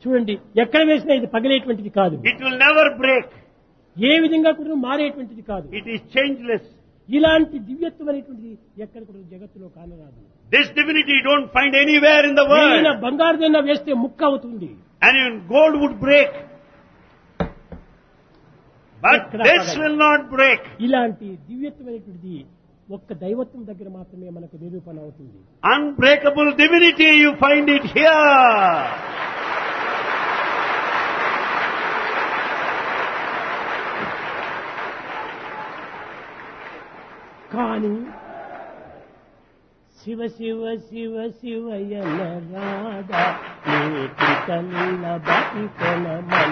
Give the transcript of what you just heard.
చూడండి ఎక్కడ వేసినా ఇది పగిలేటువంటిది కాదు It will never break. ఏ విధంగా కూడా మారేటువంటిది కాదు It is changeless. ఇలాంటి దివ్యత్వం అనేటువంటిది ఎక్కడ కూడా జగత్తులో కానరాదు This divinity you don't find anywhere in the ఏదైనా world. బంగారు దన్న వేస్తే ముక్క అవుతుంది And even gold would break. But ఎక్కడ this పగలదు. will not break. ఇలాంటి దివ్యత్వం అనేటువంటిది ఒక్క దైవత్వం దగ్గర మాత్రమే మనకు నిరూపణ అవుతుంది Unbreakable divinity, you find it here. కానీ శివ శివ శివ శివయన రాధా నీ కృత నిలబడి కొన